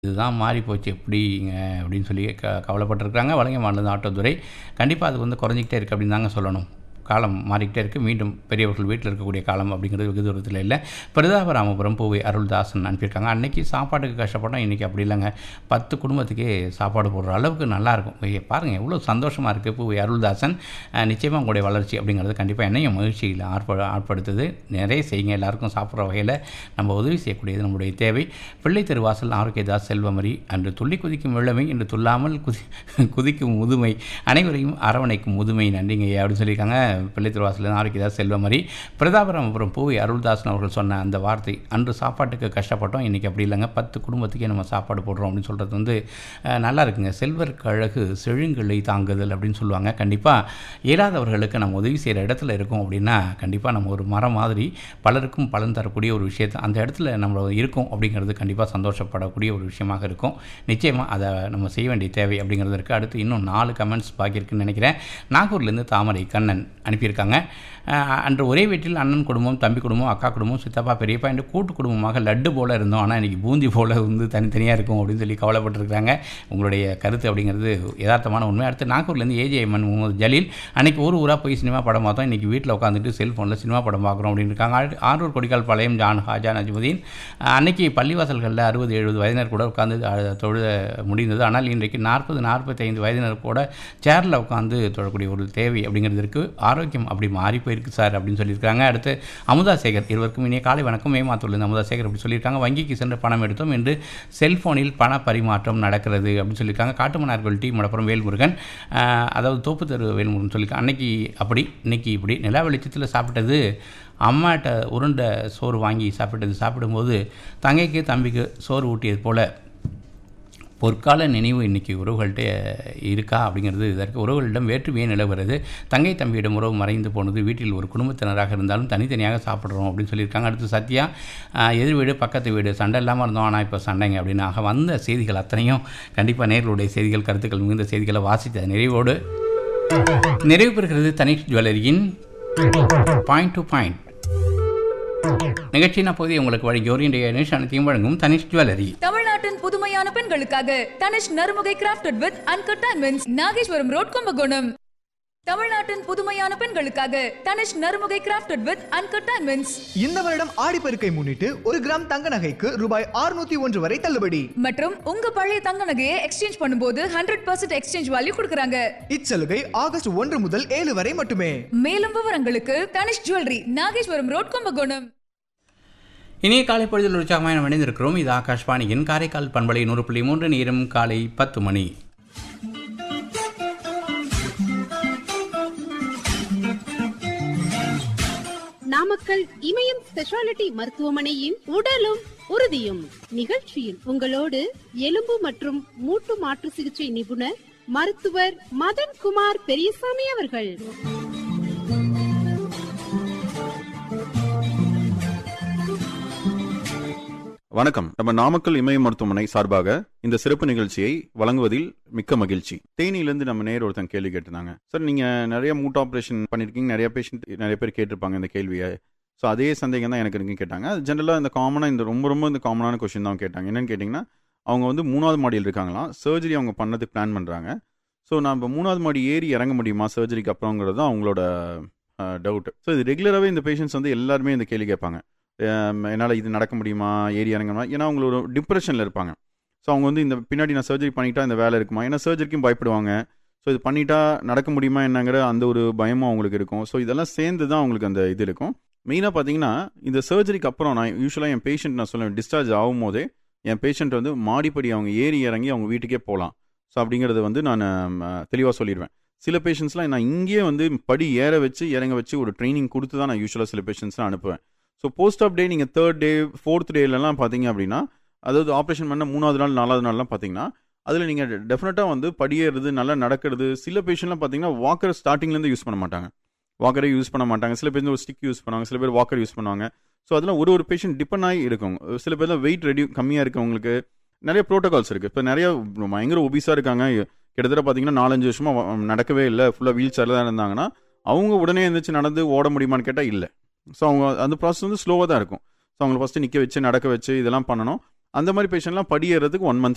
இதுதான் மாறி போச்சு எப்படிங்க அப்படின்னு சொல்லி க கவலைப்பட்டிருக்கிறாங்க வழங்க மாநில ஆட்டோத்துறை கண்டிப்பாக அது வந்து குறைஞ்சிக்கிட்டே இருக்குது அப்படின்னு தாங்க சொல்லணும் காலம் மாறிக்கிட்டே இருக்குது மீண்டும் பெரியவர்கள் வீட்டில் இருக்கக்கூடிய காலம் அப்படிங்கிறது வெகு தூரத்தில் இல்லை பிரதாபராமபுரம் பூவை அருள்தாசன் அனுப்பியிருக்காங்க அன்னைக்கு சாப்பாட்டுக்கு கஷ்டப்பட்டோம் இன்றைக்கி அப்படி இல்லைங்க பத்து குடும்பத்துக்கே சாப்பாடு போடுற அளவுக்கு நல்லாயிருக்கும் ஐய, பாருங்கள் எவ்வளோ சந்தோஷமாக இருக்குது பூவை அருள்தாசன் அஹ், நிச்சயமாக உங்களுடைய வளர்ச்சி அப்படிங்கிறது கண்டிப்பாக என்னையும் மகிழ்ச்சியில் ஆற்ப ஆட்படுத்துது நிறைய செய்யுங்க எல்லாருக்கும் சாப்பிட்ற வகையில் நம்ம உதவி செய்யக்கூடியது நம்முடைய தேவை பிள்ளை தெருவாசல் ஆரோக்கியதாஸ் செல்வமரி அன்று துள்ளி குதிக்கும் வெள்ளமை இன்று துள்ளாமல் குதி குதிக்கும் முதுமை அனைவரையும் அரவணைக்கும் முதுமை நன்றிங்க ஐயா அப்படின்னு சொல்லியிருக்காங்க பிள்ளை திருவாசல் ஆரோக்கியதாஸ் செல்வமரி பிரதாபராமபுரம் பூவை அருள்தாசன் அவர்கள் சொன்ன அந்த வார்த்தை அன்று சாப்பாட்டுக்கு கஷ்டப்பட்டோம் இன்றைக்கி அப்படி இல்லைங்க பத்து குடும்பத்துக்கே நம்ம சாப்பாடு போடுறோம் அப்படின்னு சொல்கிறது வந்து அஹ், நல்லா இருக்குங்க செல்வருக்கு அழகு செழுங்களை தாங்குதல் அப்படின்னு சொல்லுவாங்க கண்டிப்பாக இயலாதவர்களுக்கு நம்ம உதவி செய்கிற இடத்துல இருக்கோம் அப்படின்னா கண்டிப்பாக நம்ம ஒரு மரம் மாதிரி பலருக்கும் பலன் தரக்கூடிய ஒரு விஷயத்தை அந்த இடத்துல நம்ம இருக்கோம் அப்படிங்கிறது கண்டிப்பாக சந்தோஷப்படக்கூடிய ஒரு விஷயமாக இருக்கும் நிச்சயமாக அதை நம்ம செய்ய வேண்டிய தேவை அப்படிங்கிறது இருக்குது அடுத்து இன்னும் நாலு கமெண்ட்ஸ் பாக்கி இருக்குன்னு நினைக்கிறேன் நாகூர்லேருந்து தாமரை கண்ணன் அனுப்பியிருக்காங்க அஹ், அன்று ஒரே வீட்டில் அண்ணன் குடும்பம் தம்பி குடும்பம் அக்கா குடும்பம் சித்தப்பா பெரியப்பா என்று கூட்டு குடும்பமாக லட்டு போல் இருந்தோம் ஆனால் இன்றைக்கி பூந்தி போல் வந்து தனித்தனியாக இருக்கும் அப்படின்னு சொல்லி கவலைப்பட்டிருக்காங்க உங்களுடைய கருத்து அப்படிங்கிறது யதார்த்தமான உண்மை அடுத்து நாகூர்லேருந்து ஏஜேஎம்என் முகமது ஜலீல் அன்னைக்கு ஒரு ஊராக போய் சினிமா படம் பார்த்தோம் இன்றைக்கி வீட்டில் உட்காந்துட்டு செல்ஃபோனில் சினிமா படம் பார்க்குறோம் அப்படின்னு இருக்காங்க ஆறு- ஆரூர் கொடிக்கால் பாளையம் ஜான் ஹாஜா நஜ்முதீன் அஹ், அன்னைக்கு பள்ளிவாசல்களில் அறுபது எழுபது வயதினர் கூட உட்காந்து அஹ், தொழுத முடிந்தது ஆனால் இன்றைக்கு நாற்பது நாற்பத்தைந்து வயதினர் கூட சேரில் உட்காந்து தொழக்கூடிய ஒரு தேவை அப்படிங்கிறது இருக்குது ஆரோக்கியம் அப்படி மாறி போயிருக்கு சார் அப்படின்னு சொல்லியிருக்காங்க அடுத்து அமுதா சேகர் இருவருக்கும் இனிய காலை வணக்கம் மேமாத்தூர்லேருந்து அமுதா சேகர் அப்படி சொல்லியிருக்காங்க வங்கிக்கு சென்று பணம் எடுத்தோம் என்று செல்போனில் பண பரிமாற்றம் நடக்கிறது அப்படின்னு சொல்லியிருக்காங்க காட்டுமன்னார்கள் டி மடப்புறம் வேல்முருகன் அஹ், அதாவது தோப்பு தெரு வேல்முருகன் சொல்லியிருக்காங்க அன்னைக்கு அப்படி இன்னைக்கு இப்படி நிலா வெளிச்சத்தில் சாப்பிட்டது அம்மாட்ட உருண்டை சோறு வாங்கி சாப்பிட்டது சாப்பிடும்போது தங்கைக்கு தம்பிக்கு சோறு ஊட்டியது போல் பொற்கால நினைவு இன்றைக்கி உறவுகள்கிட்ட இருக்கா அப்படிங்கிறது இதற்கு உறவுகளிடம் வேற்றுமையே நிலவுகிறது தங்கை தம்பியிடம் உறவு மறைந்து போனது வீட்டில் ஒரு குடும்பத்தினராக இருந்தாலும் தனித்தனியாக சாப்பிட்றோம் அப்படின்னு சொல்லியிருக்காங்க அடுத்து சத்யா ஆஹ், எதிர் வீடு பக்கத்து வீடு சண்டை இல்லாமல் இருந்தோம் ஆனால் இப்போ சண்டைங்க அப்படின்னு ஆக வந்த செய்திகள் அத்தனையும் கண்டிப்பாக நேர்களுடைய செய்திகள் கருத்துக்கள் மிகுந்த செய்திகளை வாசித்த நிறைவோடு நிறைவு பெறுகிறது தனிஷ் ஜுவல்லரியின் பாயிண்ட் டு பாயிண்ட் நிகழ்ச்சியின் அப்போது உங்களுக்கு வழங்கி ஓரியன்டைய நிஷ் அனைத்தையும் வழங்கும் தனிஷ் ஜுவல்லரி தமிழ்நாட்டின் புதுமையான பெண்களுக்காக Tanishq Narumugai crafted with uncut diamonds Nageswaram road Kumbakonam தமிழ்நாட்டின் புதுமையான பெண்களுக்காக Tanishq Narumugai crafted with uncut diamonds இந்த வருடம் ஆடிப்பெருக்கை முன்னிட்டு ஒரு கிராம் தங்க நகைக்கு ரூபாய் 601 ஒன்று வரை தள்ளுபடி மற்றும் உங்க பழைய தங்க நகையை எக்ஸ்சேஞ்ச் பண்ணும்போது ஹண்ட்ரட் பர்சன்ட் எக்ஸ்சேஞ்ச் வேல்யூ கொடுக்குறாங்க இச்சலுகை ஆகஸ்ட் ஒன்று முதல் ஏழு வரை மட்டுமே மேலும் விவரங்களுக்கு தனிஷ் ஜுவல்லரி நாகேஸ்வரம் ரோட் கும்பகோணம் இனிய காலை பொழுதில் உற்சாகமாக நாம் இணைந்திருக்கிறோம் இது ஆகாஷ்வாணியின் காரைக்கால் பண்பலை நூறு புள்ளி மூன்று நேரம் காலை பத்து மணி நாமக்கல் இமயம் ஸ்பெஷாலிட்டி மருத்துவமனையின் உடலும் உறுதியும் நிகழ்ச்சியில் உங்களோடு எலும்பு மற்றும் மூட்டு மாற்று சிகிச்சை நிபுணர் மருத்துவர் மதன் குமார் பெரியசாமி அவர்கள் வணக்கம் நம்ம நாமக்கல் இமய மருத்துவமனை சார்பாக இந்த சிறப்பு நிகழ்ச்சியை வழங்குவதில் மிக்க மகிழ்ச்சி தேனியிலிருந்து நம்ம நேர் ஒருத்தன் கேள்வி கேட்டிருந்தாங்க சார் நீங்க நிறைய மூட் ஆப்ரேஷன் பண்ணிருக்கீங்க நிறைய பேஷண்ட் நிறைய பேர் கேட்டிருப்பாங்க இந்த கேள்வியை ஸோ அதே சந்தேகம் தான் எனக்கு இருக்குன்னு கேட்டாங்க அது ஜென்ரலாக இந்த காமனாக இந்த ரொம்ப ரொம்ப இந்த காமனான கொஸ்டின் தான் கேட்டாங்க என்னன்னு கேட்டிங்கன்னா அவங்க வந்து மூணாவது மாடியில் இருக்காங்களாம் சர்ஜரி அவங்க பண்ணதுக்கு பிளான் பண்ணுறாங்க ஸோ நம்ம மூணாவது மாடி ஏறி இறங்க முடியுமா சர்ஜரிக்கு அப்புறங்கிறது தான் அவங்களோட டவுட் ஸோ இது ரெகுலராகவே இந்த பேஷண்ட்ஸ் வந்து எல்லாருமே இந்த கேள்வி கேட்பாங்க என்னால் இது நடக்க முடியுமா ஏறி இறங்கணுமா ஏன்னா அவங்க ஒரு டிப்ரெஷனில் இருப்பாங்க ஸோ அவங்க வந்து இந்த பின்னாடி நான் சர்ஜரி பண்ணிட்டா இந்த வேலை இருக்குமா ஏன்னா சர்ஜரிக்கும் பயப்படுவாங்க ஸோ இது பண்ணிட்டா நடக்க முடியுமா என்னங்கிற அந்த ஒரு பயமும் அவங்களுக்கு இருக்கும் ஸோ இதெல்லாம் சேர்ந்து தான் அவங்களுக்கு அந்த இது இருக்கும் மெயினாக பார்த்தீங்கன்னா இந்த சர்ஜரிக்கு அப்புறம் நான் யூஸ்வலாக என் பேஷண்ட் நான் சொல்லுவேன் டிஸ்சார்ஜ் ஆகும் போதே என் பேஷண்ட் வந்து மாடிப்படி அவங்க ஏறி இறங்கி அவங்க வீட்டுக்கே போகலாம் ஸோ அப்படிங்கிறத வந்து நான் தெளிவாக சொல்லிடுவேன் சில பேஷண்ட்ஸ்லாம் நான் இங்கேயே வந்து படி ஏற வச்சு இறங்க வச்சு ஒரு ட்ரைனிங் கொடுத்து தான் நான் யூஸ்வலாக சில பேஷண்ட்ஸ்லாம் அனுப்புவேன் ஸோ போஸ்ட் ஆப் டே நீங்கள் தேர்ட் டே ஃபோர்த் டேலலாம் பார்த்தீங்க அப்படின்னா அதாவது ஆப்ரேஷன் பண்ண மூணாவது நாள் நாலாவது நாள்லாம் பார்த்தீங்கன்னா அதில் நீங்கள் டெஃபினட்டாக வந்து படியேறது நல்லா நடக்கிறது சில பேஷண்ட்லாம் பார்த்தீங்கன்னா வாக்கர் ஸ்டார்டிங்லேருந்து யூஸ் பண்ண மாட்டாங்க வாக்கரே யூஸ் பண்ண மாட்டாங்க சில பேர் ஒரு ஸ்டிக் யூஸ் பண்ணுவாங்க சில பேர் வாக்கர் யூஸ் பண்ணுவாங்க ஸோ அதெல்லாம் ஒரு ஒரு பேஷண்ட் டிபெண்ட் ஆகி இருக்கும் சில பேர்லாம் வெயிட் ரெடி கம்மியாக இருக்கவங்களுக்கு நிறைய ப்ரோட்டோகால்ஸ் இருக்குது இப்போ நிறைய பயங்கர ஒபிஸாக இருக்காங்க கிட்டத்தட்ட பார்த்தீங்கன்னா நாலஞ்சு வருஷமாக வ- நடக்கவே இல்லை ஃபுல்லாக வீல் சேரில் தான் இருந்தாங்கன்னா அவங்க உடனே எழுந்திரிச்சு நடந்து ஓட முடியுமான்னு கேட்டால் இல்லை ஸோ அவங்க அந்த ப்ராசஸ் வந்து ஸ்லோவாக தான் இருக்கும் ஸோ அவங்களை ஃபஸ்ட்டு நிற்க வச்சு நடக்க வச்சு இதெல்லாம் பண்ணணும் அந்த மாதிரி பேஷண்ட்லாம் படியேறதுக்கு ஒன் மந்த்